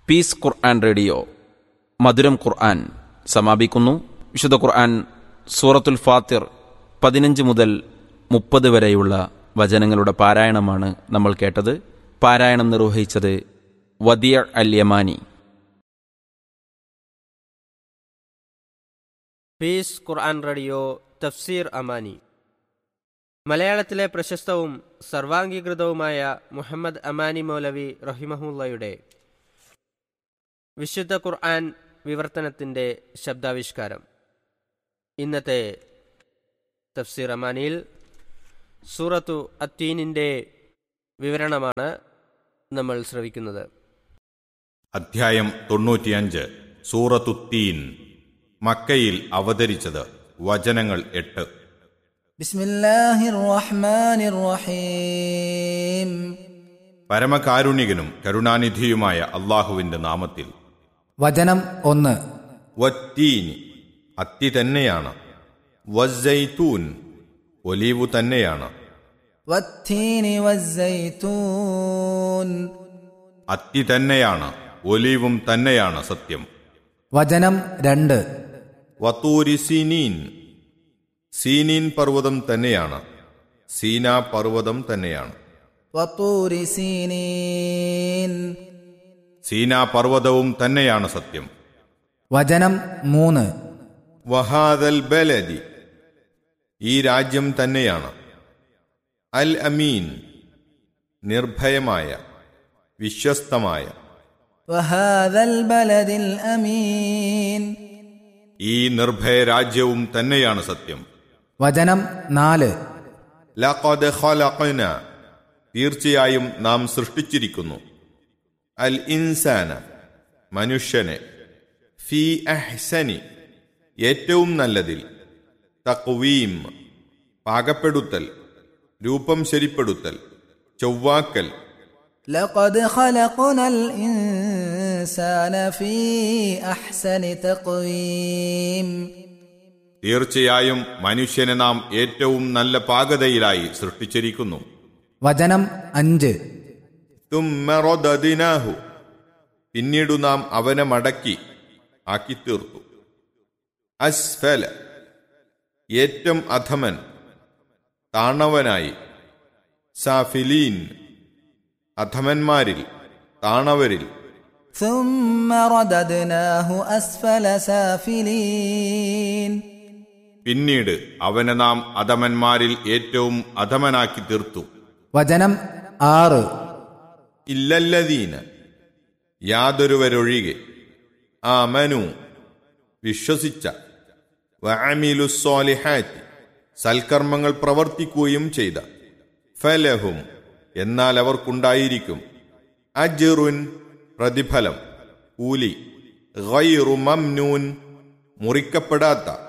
piece ഖുർആൻ radio മധുരം ഖുർആൻ സമാപിക്കുന്നു വിശുദ്ധ ഖുർആൻ സൂറത്തുൽ ഫാത്തിർ പതിനഞ്ച് മുതൽ മുപ്പത് വരെയുള്ള വചനങ്ങളുടെ പാരായണമാണ് നമ്മൾ കേട്ടത് പാരായണം നിർവഹിച്ചത് വദിയ അൽ യമാനി പീസ് ഖുർആൻ റേഡിയോ തഫ്സീർ അമാനി മലയാളത്തിലെ പ്രശസ്തവും സർവാംഗീകൃതവുമായ മുഹമ്മദ് അമാനി മൗലവി റഹിമഹുല്ലയുടെ വിശുദ്ധ ഖുർആൻ വിവർത്തനത്തിൻ്റെ ശബ്ദാവിഷ്കാരം ഇന്നത്തെ തഫ്സീർ അമാനിയിൽ സൂറത്തു അത്തീനിൻ്റെ വിവരണമാണ് നമ്മൾ ശ്രവിക്കുന്നത് അധ്യായം തൊണ്ണൂറ്റിയഞ്ച് സൂറത്തുത്തീൻ മക്കയിൽ അവതരിച്ചത് വചനങ്ങൾ എട്ട് بسم الله الرحمن الرحيم പരമകാരുണികനും കരുണാനിധിയുമായ അള്ളാഹുവിന്റെ നാമത്തിൽ വചനം ഒന്ന് വത്തീനി അത്തി തന്നെയാണ് വസ്സൈത്തൂൻ ഒലീവു തന്നെയാണ് والتين والزيتون അത്തി തന്നെയാണ് ഒലീവും തന്നെയാണ് സത്യം വചനം രണ്ട് വത്തൂരി സീനീൻ സീനീൻ പർവ്വതം തന്നെയാണ് സീന പർവ്വതം തന്നെയാണ് وطور سينين സീന പർവ്വതവും തന്നെയാണ് സത്യം വചനം മൂന്ന് വഹാദൽ ബലദി ഈ രാജ്യം തന്നെയാണ് അൽ അമീൻ നിർഭയമായ വിശ്വസ്തമായ وهذا البلد الأمين ഈ നിർഭയ രാജ്യവും തന്നെയാണ് സത്യം വചനം നാല് ലഖദ് ഖലഖന തീർച്ചയായും നാം സൃഷ്ടിച്ചിരിക്കുന്നു അൽ ഇൻസാന മനുഷ്യനെ ഫി അഹ്സനി ഏറ്റവും നല്ലതിൽ തക്വീം പാകപ്പെടുത്തൽ രൂപം ശരിപ്പെടുത്തൽ ചൊവ്വാക്കൽ لقد خلقنا الإنسان في أحسن تقويم തീർച്ചയായും മനുഷ്യനെ നാം ഏറ്റവും നല്ല പാകതയിലായി സൃഷ്ടിച്ചിരിക്കുന്നു വചനം അഞ്ച് തുമ്മറൊദദിനാഹു പിന്നീടു നാം അവനെ മടക്കി ആക്കി തീർത്തു അസ്ഫല ഏറ്റം അധമൻ താണവനായി സാഫിലീൻ അധമന്മാരിൽ താണവരിൽ ثم رددناه أسفل سافلين പിന്നീട് അവനെ നാം അധമന്മാരിൽ ഏറ്റവും അധമനാക്കി തീർത്തു വചനം ആറ് ഇല്ലല്ലദീന യാതൊരുവരൊഴികെ ആ മനു വിശ്വസിച്ച വഅമിലുസ്സാലിഹാത്തി സൽക്കർമ്മങ്ങൾ പ്രവർത്തിക്കുകയും ചെയ്ത ഫലഹും എന്നാൽ അവർക്കുണ്ടായിരിക്കും അജ്റുൻ പ്രതിഫലം കൂലി ഗൈറു മംനൂൻ മുറിക്കപ്പെടാത്ത